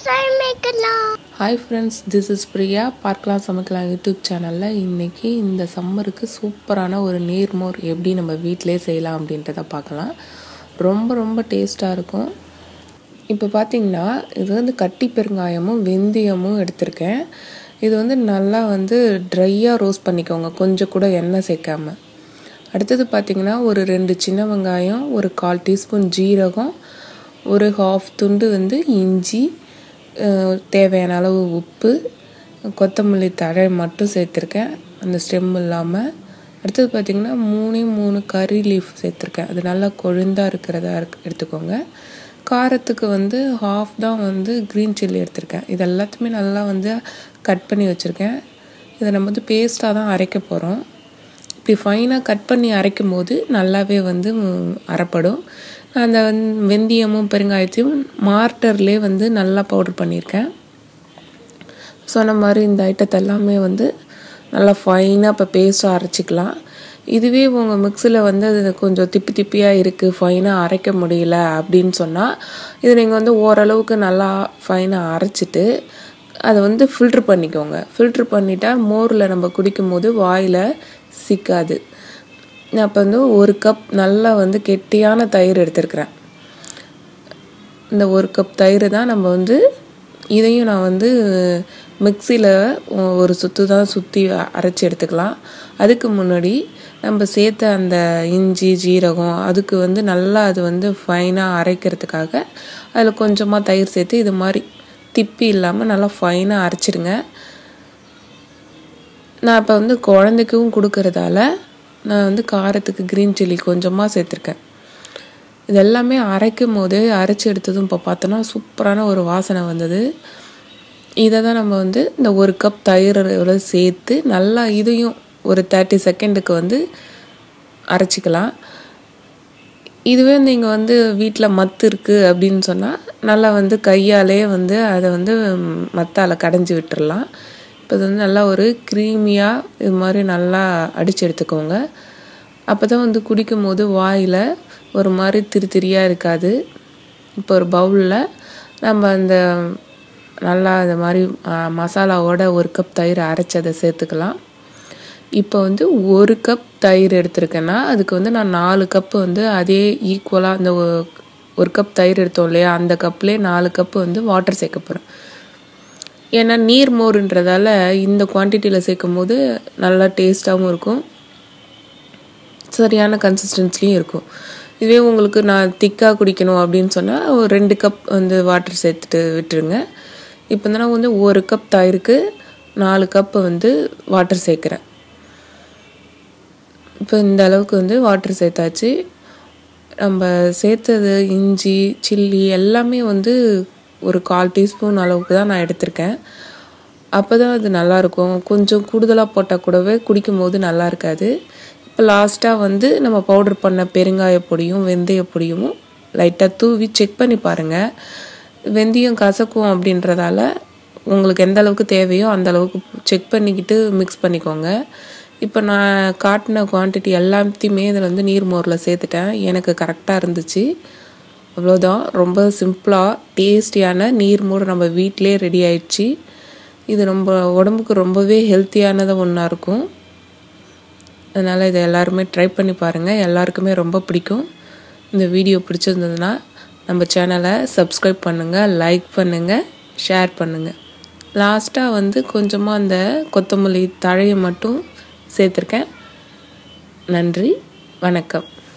fry மேக்கலாம் hi friends this is Priya பார்க்கலாம் சமைக்கலாம் யூடியூப் சேனலில் இன்றைக்கி இந்த சம்மருக்கு சூப்பரான ஒரு நீர்மோர் எப்படி நம்ம வீட்டிலே செய்யலாம் அப்படின்றத பார்க்கலாம் ரொம்ப ரொம்ப டேஸ்ட்டாக இருக்கும் இப்போ பார்த்தீங்கன்னா இது வந்து கட்டி பெருங்காயமும் வெந்தயமும் எடுத்திருக்கேன் இது வந்து நல்லா வந்து ட்ரையாக ரோஸ்ட் பண்ணிக்கோங்க கொஞ்சம் கூட எண்ணெய் சேர்க்காம அடுத்தது பார்த்திங்கன்னா ஒரு ரெண்டு சின்ன வெங்காயம் ஒரு கால் டீஸ்பூன் ஜீரகம் ஒரு ஹாஃப் துண்டு வந்து இஞ்சி அஹ், தேவையான அளவு உப்பு கொத்தமல்லி தழை மட்டும் சேர்த்துருக்கேன் அந்த ஸ்டெம் இல்லாமல் அடுத்தது பார்த்திங்கன்னா மூணே மூணு கறி லீஃப் சேர்த்துருக்கேன் அது நல்லா கொழுந்தாக இருக்கிறதா இருக்கு எடுத்துக்கோங்க காரத்துக்கு வந்து ஹாஃப் தான் வந்து க்ரீன் சில்லி எடுத்திருக்கேன் இது எல்லாத்தையுமே நல்லா வந்து கட் பண்ணி வச்சுருக்கேன் இதை நம்ம வந்து பேஸ்ட்டாக தான் அரைக்க போகிறோம் இப்படி ஃபைனாக கட் பண்ணி அரைக்கும் போது நல்லாவே வந்து ம், அரைப்படும் நான் அந்த வந்து வெந்தயமும் பெருங்காயத்தையும் மார்ட்டர்லேயே வந்து நல்லா பவுடர் பண்ணியிருக்கேன் சொன்ன மாதிரி இந்த ஐட்டத்தை எல்லாமே வந்து நல்லா ஃபைனாக இப்போ பேஸ்ட்டாக அரைச்சிக்கலாம் இதுவே உங்கள் மிக்ஸியில் வந்து அது கொஞ்சம் திப்பி திப்பியாக இருக்குது ஃபைனாக அரைக்க முடியல அப்படின்னு சொன்னால் இது நீங்கள் வந்து ஓரளவுக்கு நல்லா ஃபைனாக அரைச்சிட்டு அதை வந்து ஃபில்ட்ரு பண்ணிக்கோங்க ஃபில்ட்ரு பண்ணிட்டா மோரில் நம்ம குடிக்கும் போது வாயில் சிக்காது நான் இப்போ வந்து ஒரு கப் நல்லா வந்து கெட்டியான தயிர் எடுத்திருக்கிறேன் இந்த ஒரு கப் தயிர் தான் நம்ம வந்து இதையும் நான் வந்து மிக்சியில் ஒரு சுற்று தான் சுற்றி அரைச்சி எடுத்துக்கலாம் அதுக்கு முன்னாடி நம்ம சேர்த்த அந்த இஞ்சி ஜீரகம் அதுக்கு வந்து நல்லா அது வந்து ஃபைனாக அரைக்கிறதுக்காக அதில் கொஞ்சமாக தயிர் சேர்த்து இது மாதிரி திப்பி இல்லாமல் நல்லா ஃபைனாக அரைச்சிடுங்க நான் இப்போ வந்து குழந்தைக்கும் கொடுக்கறதால நான் வந்து காரத்துக்கு க்ரீன் சில்லி கொஞ்சமாக சேர்த்துருக்கேன் இது எல்லாமே அரைக்கும் போது அரைச்சி எடுத்ததும் இப்போ பார்த்தோன்னா சூப்பரான ஒரு வாசனை வந்தது இதை தான் நம்ம வந்து இந்த ஒரு கப் தயிரோட சேர்த்து நல்லா இதையும் ஒரு தேர்ட்டி செகண்டுக்கு வந்து அரைச்சிக்கலாம் இதுவே நீங்கள் வந்து வீட்டில் மத்து இருக்குது அப்படின்னு சொன்னால் நல்லா வந்து கையாலே வந்து அதை வந்து மத்தால கடைஞ்சி விட்டுறலாம் இப்போ இது வந்து நல்லா ஒரு க்ரீமியாக இது மாதிரி நல்லா அடித்து எடுத்துக்கோங்க அப்போ தான் வந்து குடிக்கும் போது வாயில் ஒரு மாதிரி திரி திரியாக இருக்காது இப்போ ஒரு பவுலில் நம்ம அந்த நல்லா இந்த மாதிரி ஆ, மசாலாவோட ஒரு கப் தயிர் அரைச்சதை சேர்த்துக்கலாம் இப்போ வந்து ஒரு கப் தயிர் எடுத்திருக்கேன்னா அதுக்கு வந்து நான் நாலு கப்பு வந்து அதே ஈக்குவலாக அந்த ஒ- ஒரு கப் தயிர் எடுத்தோம் இல்லையா அந்த கப்லேயே நாலு கப்பு வந்து வாட்டர் சேர்க்க போகிறேன் ஏன்னா நீர் மோருன்றதால இந்த குவான்டிட்டியில் சேர்க்கும் போது நல்லா டேஸ்ட்டாகவும் இருக்கும் சரியான கன்சிஸ்டன்ஸ்லேயும் இருக்கும் இதுவே உங்களுக்கு நான் திக்காக குடிக்கணும் அப்படின்னு சொன்னால் ஒரு ரெண்டு கப் வந்து வாட்டர் சேர்த்துட்டு விட்டுருங்க இப்போ வந்து நான் வந்து ஒரு கப் தயிருக்கு நாலு கப் வந்து வாட்டர் சேர்க்குறேன் இப்போ இந்த அளவுக்கு வந்து வாட்டர் சேர்த்தாச்சு நம்ம சேர்த்தது இஞ்சி சில்லி எல்லாமே வந்து ஒரு கால் டீஸ்பூன் அளவுக்கு தான் நான் எடுத்திருக்கேன் அப்போ தான் அது நல்லாயிருக்கும் கொஞ்சம் கூடுதலாக போட்டால் கூடவே குடிக்கும்போது நல்லா இருக்காது இப்போ லாஸ்ட்டாக வந்து நம்ம பவுடர் பண்ண பெருங்காய பொடியும் வெந்தய பொடியும் லைட்டாக தூவி செக் பண்ணி பாருங்கள் வெந்தயம் கசக்கும் அப்படின்றதால உங்களுக்கு எந்த அளவுக்கு தேவையோ அந்த அளவுக்கு செக் பண்ணிக்கிட்டு மிக்ஸ் பண்ணிக்கோங்க இப்போ நான் காட்டின குவான்டிட்டி எல்லாத்தையுமே இதில் வந்து நீர் மோரில் சேர்த்துட்டேன் எனக்கு கரெக்டாக இருந்துச்சு அவ்வளோதான் ரொம்ப சிம்பிளாக டேஸ்டியான நீர் மோர் நம்ம வீட்டிலே ரெடி ஆயிடுச்சு இது ரொம்ப உடம்புக்கு ரொம்பவே ஹெல்த்தியானது ஒன்றா இருக்கும் அதனால் இதை எல்லாருமே ட்ரை பண்ணி பாருங்கள் எல்லாருக்குமே ரொம்ப பிடிக்கும் இந்த வீடியோ பிடிச்சிருந்ததுன்னா நம்ம சேனலை சப்ஸ்கிரைப் பண்ணுங்கள் லைக் பண்ணுங்கள் ஷேர் பண்ணுங்கள் லாஸ்ட்டாக வந்து கொஞ்சமாக அந்த கொத்தமல்லி தழையை மட்டும் சேர்த்துருக்கேன் நன்றி வணக்கம்